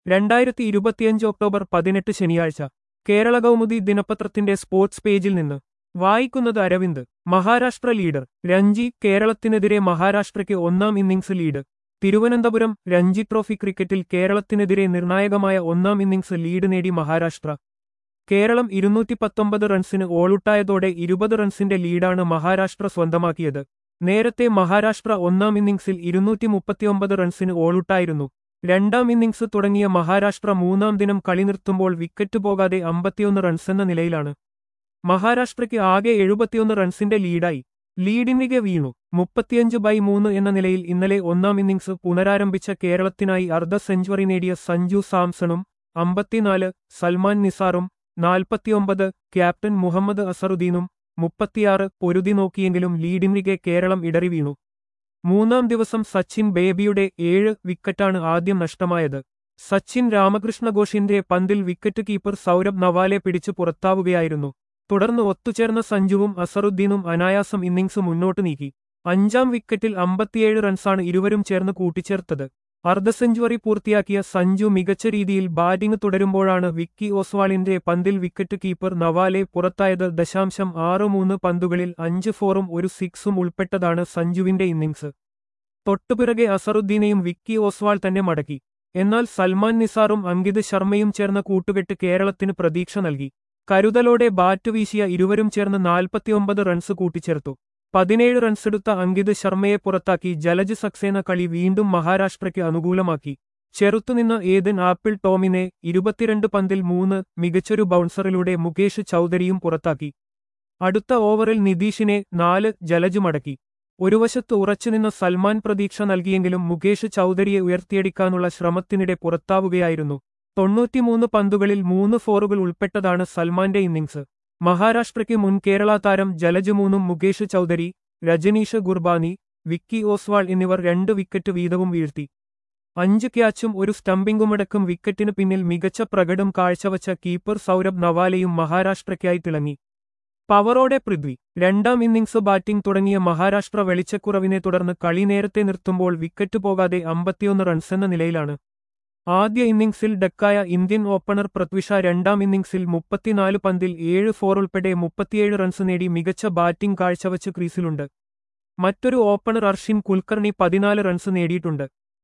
രണ്ടായിരത്തി ഇരുപത്തിയഞ്ച് ഒക്ടോബർ പതിനെട്ട് ശനിയാഴ്ച കേരള കൗമുദി ദിനപത്രത്തിന്റെ സ്പോർട്സ് പേജിൽ നിന്ന് വായിക്കുന്നത് അരവിന്ദ് മഹാരാഷ്ട്ര ലീഡർ രഞ്ജി കേരളത്തിനെതിരെ മഹാരാഷ്ട്രയ്ക്ക് ഒന്നാം innings lead Thiruvananthapuram Ranji trophy ക്രിക്കറ്റിൽ കേരളത്തിനെതിരെ നിർണായകമായ ഒന്നാം ഇന്നിംഗ്സ് ലീഡ് നേടി മഹാരാഷ്ട്ര കേരളം ഇരുന്നൂറ്റി പത്തൊമ്പത് റൺസിന് ഓളുട്ടായതോടെ ഇരുപത് റൺസിന്റെ ലീഡാണ് മഹാരാഷ്ട്ര സ്വന്തമാക്കിയത് നേരത്തെ മഹാരാഷ്ട്ര ഒന്നാം ഇന്നിംഗ്സിൽ ഇരുന്നൂറ്റി മുപ്പത്തിയൊമ്പത് റൺസിന് ഓളുട്ടായിരുന്നു രണ്ടാം ഇന്നിംഗ്സ് തുടങ്ങിയ മഹാരാഷ്ട്ര മൂന്നാം ദിനം കളി നിർത്തുമ്പോൾ വിക്കറ്റ് പോകാതെ അമ്പത്തിയൊന്ന് റൺസെന്ന നിലയിലാണ് മഹാരാഷ്ട്രയ്ക്ക് ആകെ എഴുപത്തിയൊന്ന് റൺസിന്റെ ലീഡായി ലീഡിനികെ വീണു മുപ്പത്തിയഞ്ച് ബൈ മൂന്ന് എന്ന നിലയിൽ ഇന്നലെ ഒന്നാം ഇന്നിംഗ്സ് പുനരാരംഭിച്ച കേരളത്തിനായി അർദ്ധ സെഞ്ചുറി നേടിയ സഞ്ജു സാംസണും അമ്പത്തിനാല് സൽമാൻ നിസാറും നാൽപ്പത്തിയൊമ്പത് ക്യാപ്റ്റൻ മുഹമ്മദ് അസറുദ്ദീനും മുപ്പത്തിയാറ് പൊരുതി നോക്കിയെങ്കിലും ലീഡിനികെ കേരളം ഇടറി വീണു മൂന്നാം ദിവസം സച്ചിൻ ബേബിയുടെ ഏഴ് വിക്കറ്റാണ് ആദ്യം നഷ്ടമായത് സച്ചിൻ രാമകൃഷ്ണഘോഷിന്റെ പന്തിൽ വിക്കറ്റ് കീപ്പർ സൗരഭ് നവാലെ പിടിച്ചു പുറത്താവുകയായിരുന്നു തുടർന്ന് ഒത്തുചേർന്ന സഞ്ജുവും അസറുദ്ദീനും അനായാസം ഇന്നിംഗ്സ് മുന്നോട്ട് നീക്കി അഞ്ചാം വിക്കറ്റിൽ അമ്പത്തിയേഴ് റൺസാണ് ഇരുവരും ചേർന്ന് കൂട്ടിച്ചേർത്തത് അർദ്ധ സെഞ്ചുറി പൂർത്തിയാക്കിയ സഞ്ജു മികച്ച രീതിയിൽ ബാറ്റിംഗ് തുടരുമ്പോഴാണ് വിക്കി ഓസ്വാളിന്റെ പന്തിൽ വിക്കറ്റ് കീപ്പർ നവാലെ പുറത്തായത് ദശാംശം ആറ് മൂന്ന് പന്തുകളിൽ അഞ്ച് ഫോറും ഒരു സിക്സും ഉൾപ്പെട്ടതാണ് സഞ്ജുവിന്റെ ഇന്നിംഗ്സ് തൊട്ടുപിറകെ അസറുദ്ദീനെയും വിക്കി ഓസ്വാൾ തന്നെ മടക്കി എന്നാൽ സൽമാൻ നിസാറും അങ്കിത് ശർമ്മയും ചേർന്ന കൂട്ടുകെട്ട് കേരളത്തിന് പ്രതീക്ഷ നൽകി കരുതലോടെ ബാറ്റ് വീശിയ ഇരുവരും ചേർന്ന് നാൽപ്പത്തിയൊമ്പത് റൺസ് കൂട്ടിച്ചേർത്തു പതിനേഴ് റൺസെടുത്ത അങ്കിത് ശർമ്മയെ പുറത്താക്കി ജലജ് സക്സേന കളി വീണ്ടും മഹാരാഷ്ട്രയ്ക്ക് അനുകൂലമാക്കി ചെറുത്തുനിന്ന ഏതൻ ആപ്പിൾ ടോമിനെ ഇരുപത്തിരണ്ട് പന്തിൽ മൂന്ന് മികച്ചൊരു ബൗൺസറിലൂടെ മുകേഷ് ചൌധരിയും പുറത്താക്കി അടുത്ത ഓവറിൽ നിതീഷിനെ നാല് ജലജ് മടക്കി ഒരു വശത്ത് ഉറച്ചുനിന്ന സൽമാൻ പ്രതീക്ഷ നൽകിയെങ്കിലും മുകേഷ് ചൌധരിയെ ഉയർത്തിയടിക്കാനുള്ള ശ്രമത്തിനിടെ പുറത്താവുകയായിരുന്നു തൊണ്ണൂറ്റിമൂന്ന് പന്തുകളിൽ മൂന്ന് ഫോറുകൾ ഉൾപ്പെട്ടതാണ് സൽമാന്റെ ഇന്നിംഗ്സ് മഹാരാഷ്ട്രയ്ക്ക് മുൻ കേരള താരം ജലജ് മൂന്നും മുകേഷ് ചൌധരി രജനീഷ് ഗുർബാനി വിക്കി ഓസ്വാൾ എന്നിവർ രണ്ട് വിക്കറ്റ് വീതവും വീഴ്ത്തി അഞ്ച് ക്യാച്ചും ഒരു സ്റ്റംപിംഗുമടക്കം വിക്കറ്റിന് പിന്നിൽ മികച്ച പ്രകടം കാഴ്ചവച്ച കീപ്പർ സൗരഭ് നവാലയും മഹാരാഷ്ട്രയ്ക്കായി തിളങ്ങി പവറോടെ പൃഥ്വി രണ്ടാം ഇന്നിംഗ്സ് ബാറ്റിംഗ് തുടങ്ങിയ മഹാരാഷ്ട്ര വെളിച്ചക്കുറവിനെ തുടർന്ന് കളി നേരത്തെ നിർത്തുമ്പോൾ വിക്കറ്റ് പോകാതെ അമ്പത്തിയൊന്ന് റൺസെന്ന നിലയിലാണ് ആദ്യ ഇന്നിംഗ്സിൽ ഡക്കായ ഇന്ത്യൻ ഓപ്പണർ പൃഥ്വിഷ രണ്ടാം ഇന്നിംഗ്സിൽ മുപ്പത്തിനാല് പന്തിൽ ഏഴ് ഫോർ ഉൾപ്പെടെ മുപ്പത്തിയേഴ് റൺസ് നേടി മികച്ച ബാറ്റിംഗ് കാഴ്ചവച്ച് ക്രീസിലുണ്ട് മറ്റൊരു ഓപ്പണർ അർഷിൻ കുൽക്കർണി പതിനാല് റൺസ് നേടിയിട്ടുണ്ട്